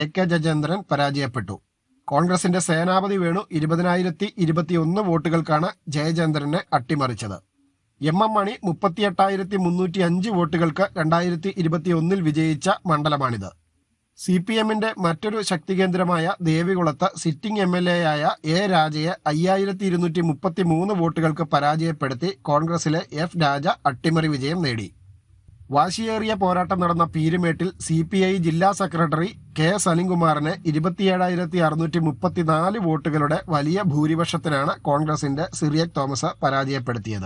A K ജജേന്ദ്രൻ പരാജയപ്പെട്ടു കോൺഗ്രസിന്റെ സേനാപതി വേണു ഇരുപതിനായിരത്തി ഇരുപത്തിയൊന്ന് വോട്ടുകൾക്കാണ് ജയചന്ദ്രനെ അട്ടിമറിച്ചത് എം എം മണി മുപ്പത്തിയെട്ടായിരത്തി മുന്നൂറ്റി അഞ്ച് വോട്ടുകൾക്ക് രണ്ടായിരത്തി ഇരുപത്തിയൊന്നിൽ വിജയിച്ച മണ്ഡലമാണിത് സി പി എമ്മിന്റെ മറ്റൊരു ശക്തികേന്ദ്രമായ ദേവികുളത്ത് സിറ്റിംഗ് എം എൽ എ ആയ എ രാജയെ അയ്യായിരത്തി ഇരുന്നൂറ്റി മുപ്പത്തി മൂന്ന് വോട്ടുകൾക്ക് പരാജയപ്പെടുത്തി കോൺഗ്രസിലെ എഫ് രാജ അട്ടിമറി വിജയം നേടി വാശിയേറിയ പോരാട്ടം നടന്ന പീരുമേട്ടിൽ സി പി ഐ ജില്ലാ സെക്രട്ടറി കെ സലിംകുമാറിനെ ഇരുപത്തിയേഴായിരത്തി അറുന്നൂറ്റി മുപ്പത്തിനാല് വോട്ടുകളുടെ വലിയ ഭൂരിപക്ഷത്തിനാണ് കോൺഗ്രസിന്റെ സിറിയക് തോമസ് പരാജയപ്പെടുത്തിയത്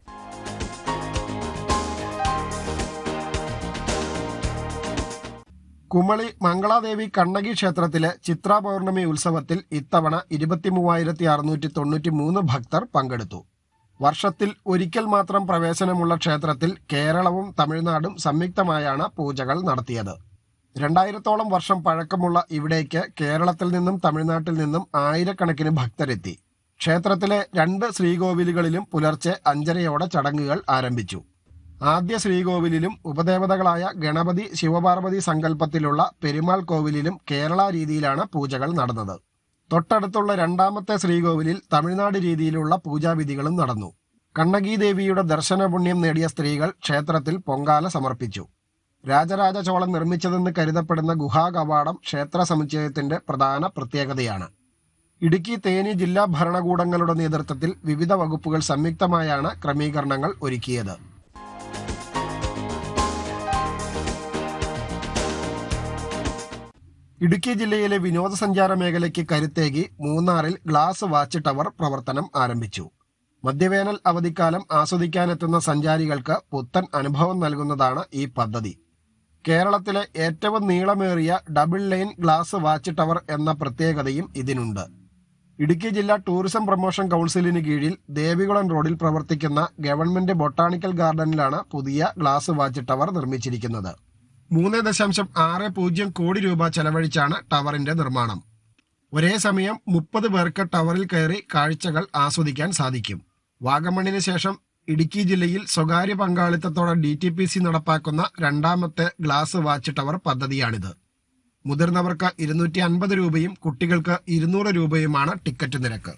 കുമളി മംഗളാദേവി കണ്ണകി ക്ഷേത്രത്തിലെ ചിത്ര പൗർണമി ഉത്സവത്തിൽ ഇത്തവണ ഇരുപത്തിമൂവായിരത്തി അറുന്നൂറ്റി തൊണ്ണൂറ്റി മൂന്ന് ഭക്തർ പങ്കെടുത്തു വർഷത്തിൽ ഒരിക്കൽ മാത്രം പ്രവേശനമുള്ള ക്ഷേത്രത്തിൽ കേരളവും തമിഴ്നാടും സംയുക്തമായാണ് പൂജകൾ നടത്തിയത് രണ്ടായിരത്തോളം വർഷം പഴക്കമുള്ള ഇവിടേക്ക് കേരളത്തിൽ നിന്നും തമിഴ്നാട്ടിൽ നിന്നും ആയിരക്കണക്കിന് ഭക്തരെത്തി ക്ഷേത്രത്തിലെ രണ്ട് ശ്രീകോവിലുകളിലും പുലർച്ചെ അഞ്ചരയോടെ ചടങ്ങുകൾ ആരംഭിച്ചു ആദ്യ ശ്രീകോവിലിലും ഉപദേവതകളായ ഗണപതി ശിവപാർവതി സങ്കല്പത്തിലുള്ള പെരുമാൾ കോവിലിലും കേരള രീതിയിലാണ് പൂജകൾ നടന്നത് തൊട്ടടുത്തുള്ള രണ്ടാമത്തെ ശ്രീകോവിലിൽ തമിഴ്നാട് രീതിയിലുള്ള പൂജാവിധികളും നടന്നു കണ്ണകി ദേവിയുടെ ദർശനപുണ്യം നേടിയ സ്ത്രീകൾ ക്ഷേത്രത്തിൽ പൊങ്കാല സമർപ്പിച്ചു രാജരാജ ചോളൻ നിർമ്മിച്ചതെന്ന് കരുതപ്പെടുന്ന ഗുഹാ കവാടം ക്ഷേത്ര സമുച്ചയത്തിന്റെ പ്രധാന പ്രത്യേകതയാണ് ഇടുക്കി തേനി ജില്ലാ ഭരണകൂടങ്ങളുടെ നേതൃത്വത്തിൽ വിവിധ വകുപ്പുകൾ സംയുക്തമായാണ് ക്രമീകരണങ്ങൾ ഒരുക്കിയത് ഇടുക്കി ജില്ലയിലെ വിനോദസഞ്ചാര മേഖലയ്ക്ക് കരുത്തേകി മൂന്നാറിൽ ഗ്ലാസ് വാച്ച് ടവർ പ്രവർത്തനം ആരംഭിച്ചു മധ്യവേനൽ അവധിക്കാലം ആസ്വദിക്കാനെത്തുന്ന സഞ്ചാരികൾക്ക് പുത്തൻ അനുഭവം നൽകുന്നതാണ് ഈ പദ്ധതി കേരളത്തിലെ ഏറ്റവും നീളമേറിയ double line glass watch tower എന്ന പ്രത്യേകതയും ഇതിനുണ്ട് ഇടുക്കി ജില്ലാ ടൂറിസം പ്രൊമോഷൻ കൗൺസിലിന് കീഴിൽ ദേവികുളം റോഡിൽ പ്രവർത്തിക്കുന്ന ഗവൺമെന്റ് ബൊട്ടാണിക്കൽ ഗാർഡനിലാണ് പുതിയ ഗ്ലാസ് വാച്ച് ടവർ നിർമ്മിച്ചിരിക്കുന്നത് മൂന്ന് ദശാംശം ആറ് പൂജ്യം കോടി രൂപ ചെലവഴിച്ചാണ് ടവറിന്റെ നിർമ്മാണം ഒരേ സമയം മുപ്പത് പേർക്ക് ടവറിൽ കയറി കാഴ്ചകൾ ആസ്വദിക്കാൻ സാധിക്കും വാഗമണ്ണിന് ശേഷം ഇടുക്കി ജില്ലയിൽ സ്വകാര്യ പങ്കാളിത്തത്തോടെ ഡി ടി പി സി നടപ്പാക്കുന്ന രണ്ടാമത്തെ ഗ്ലാസ് വാച്ച് ടവർ പദ്ധതിയാണിത് മുതിർന്നവർക്ക് ഇരുന്നൂറ്റി അൻപത് രൂപയും കുട്ടികൾക്ക് ഇരുന്നൂറ് രൂപയുമാണ് ടിക്കറ്റ് നിരക്ക്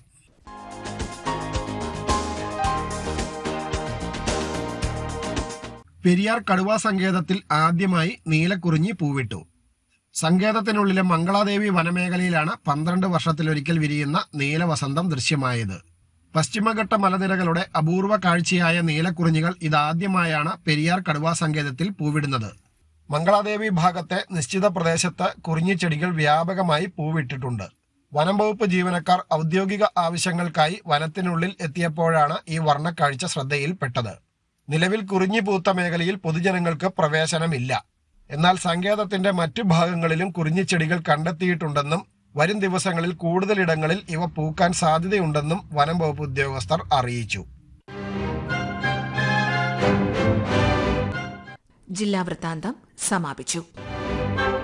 പെരിയാർ കടുവാ സങ്കേതത്തിൽ ആദ്യമായി നീലക്കുറിഞ്ഞി പൂവിട്ടു സങ്കേതത്തിനുള്ളിലെ മംഗളാദേവി വനമേഖലയിലാണ് പന്ത്രണ്ട് വർഷത്തിലൊരിക്കൽ വിരിയുന്ന നീലവസന്തം ദൃശ്യമായത് പശ്ചിമഘട്ട മലനിരകളുടെ അപൂർവ കാഴ്ചയായ നീലക്കുറിഞ്ഞികൾ ഇതാദ്യമായാണ് പെരിയാർ കടുവാ സങ്കേതത്തിൽ പൂവിടുന്നത് മംഗളാദേവി ഭാഗത്തെ നിശ്ചിത പ്രദേശത്ത് കുറിഞ്ഞിച്ചെടികൾ വ്യാപകമായി പൂവിട്ടിട്ടുണ്ട് വനം വകുപ്പ് ജീവനക്കാർ ഔദ്യോഗിക ആവശ്യങ്ങൾക്കായി വനത്തിനുള്ളിൽ എത്തിയപ്പോഴാണ് ഈ വർണ്ണക്കാഴ്ച ശ്രദ്ധയിൽപ്പെട്ടത് നിലവിൽ കുറിഞ്ഞി പൂത്ത മേഖലയിൽ പൊതുജനങ്ങൾക്ക് പ്രവേശനമില്ല എന്നാൽ സങ്കേതത്തിന്റെ മറ്റു ഭാഗങ്ങളിലും കുറിഞ്ഞിച്ചെടികൾ കണ്ടെത്തിയിട്ടുണ്ടെന്നും വരും ദിവസങ്ങളിൽ കൂടുതലിടങ്ങളിൽ ഇവ പൂക്കാൻ സാധ്യതയുണ്ടെന്നും വനം വകുപ്പ് ഉദ്യോഗസ്ഥർ അറിയിച്ചു ജില്ലാ വൃത്താന്തം സമാപിച്ചു